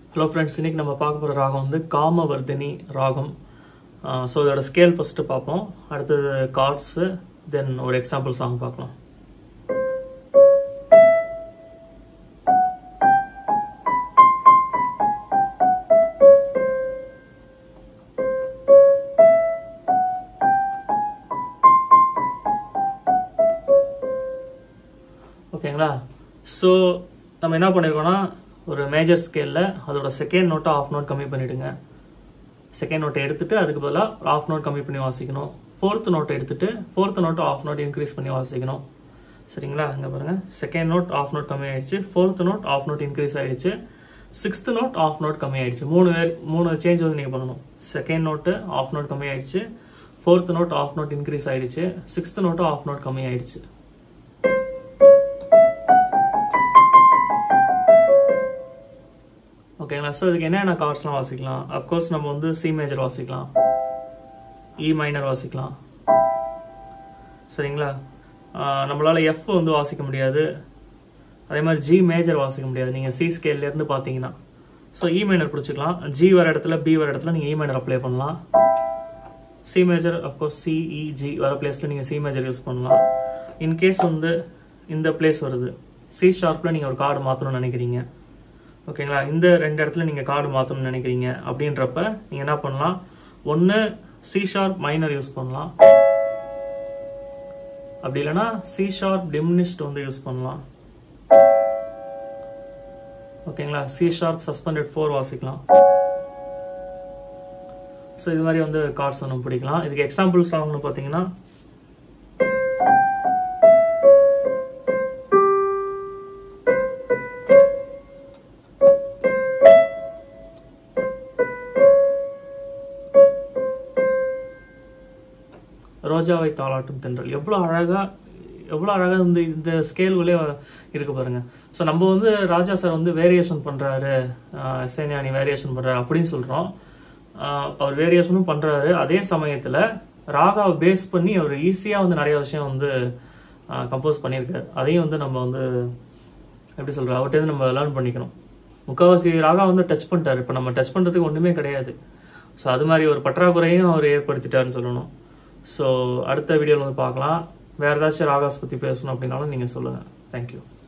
hello friends இன்னைக்கு நம்ம பார்க்க போகிற ராகம் வந்து காமவர்தினி ராகம் ஸோ இதோட ஸ்கேல் ஃபஸ்ட்டு பார்ப்போம் அடுத்தது கார்ட்ஸு தென் ஒரு எக்ஸாம்பிள் சாங் பார்க்கலாம் ஓகேங்களா ஸோ நம்ம என்ன பண்ணியிருக்கோம்னா ஒரு மேஜர் ஸ்கேலில் அதோட செகண்ட் நோட்டை ஆஃப் நோட் கம்மி பண்ணிவிடுங்க செகண்ட் நோட்டை எடுத்துட்டு அதுக்கு பதிலாக ஆஃப் நோட் கம்மி பண்ணி வாசிக்கணும் ஃபோர்த் நோட்டை எடுத்துட்டு ஃபோர்த் நோட்டை ஆஃப் நோட் இன்க்ரீஸ் பண்ணி வாசிக்கணும் சரிங்களா இங்கே பாருங்கள் செகண்ட் நோட் ஆஃப் நோட் கம்மி ஆயிடுச்சு fourth note half note increase ஆயிடுச்சு சிக்ஸ்த் நோட் ஆஃப் நோட் கம்மி ஆயிடுச்சு மூணு வே- மூணு சேஞ்ச் வந்து நீங்கள் பண்ணணும் செகண்ட் நோட்டு ஆஃப் நோட் கம்மி ஆயிடுச்சு fourth note half note increase ஆயிடுச்சு சிக்ஸ்த் நோட்டு ஆஃப் நோட் கம்மி ஆயிடுச்சு ஓகேங்களா ஸோ இதுக்கு என்னென்ன கார்ட்ஸ்லாம் வாசிக்கலாம் அஃப்கோர்ஸ் நம்ம வந்து சி மேஜர் வாசிக்கலாம் இ மைனர் வாசிக்கலாம் சரிங்களா ஆஹ் நம்மளால எஃப் வந்து வாசிக்க முடியாது அதே மாதிரி ஜி மேஜர் வாசிக்க முடியாது நீங்கள் சி ஸ்கேல்லேருந்து பார்த்தீங்கன்னா ஸோ இ மைனர் பிடிச்சிக்கலாம் ஜி வர இடத்துல பி வர இடத்துல நீங்கள் இ மைனர் அப்ளை பண்ணலாம் சி மேஜர் அஃப்கோர்ஸ் சிஇஜி வர பிளேஸில் நீங்கள் சி மேஜர் யூஸ் பண்ணலாம் இன்கேஸ் வந்து இந்த பிளேஸ் வருது சி ஷார்ப்பில் நீங்கள் ஒரு கார்டு மாற்றணும்னு நினைக்கிறீங்க ஓகேங்களா இந்த ரெண்டு இடத்துல நீங்கள் கார்டு மாற்றணும்னு நினைக்கிறீங்க அப்படின்றப்ப நீங்கள் என்ன பண்ணலாம் ஒன்று சி ஷார்ப் மைனர் யூஸ் பண்ணலாம் அப்படி இல்லைன்னா சி ஷார்ப் டிமினிஷ்ட் வந்து யூஸ் பண்ணலாம் ஓகேங்களா சி ஷார்ப் சஸ்பெண்டட் ஃபோர் வாசிக்கலாம் ஸோ இது மாதிரி வந்து கார்ட்ஸ் நம்ம பிடிக்கலாம் இதுக்கு எக்ஸாம்பிள் சாங்னு பார்த்தீங்கன்னா ரோஜாவை தாளாட்டும் தென்றல் எவ்வளோ அழகாக எவ்வளோ அழகாக இந்த இந்த ஸ்கேல்களே இருக்கு பாருங்க ஸோ நம்ம வந்து ராஜா சார் வந்து வேரியேஷன் பண்ணுறாரு சேனியானி வேரியேஷன் பண்ணுறாரு அப்படின்னு சொல்கிறோம் அவர் வேரியேஷனும் பண்ணுறாரு அதே சமயத்தில் ராகாவை பேஸ் பண்ணி அவர் ஈஸியாக வந்து நிறைய விஷயம் வந்து கம்போஸ் பண்ணியிருக்காரு அதையும் வந்து நம்ம வந்து எப்படி சொல்கிறோம் அவர்கிட்ட நம்ம லேர்ன் பண்ணிக்கணும் முக்கால்வாசி ராகா வந்து டச் பண்ணிட்டாரு இப்போ நம்ம டச் பண்ணுறதுக்கு ஒன்றுமே கிடையாது ஸோ அது மாதிரி ஒரு பற்றாக்குறையும் அவர் ஏற்படுத்திட்டாருன்னு சொல்லணும் ஸோ அடுத்த வீடியோவில் வந்து பார்க்கலாம் வேறு ஏதாச்சும் ராகாஸ் பற்றி பேசணும் அப்படின்னாலும் நீங்கள் சொல்லுங்கள் தேங்க்யூ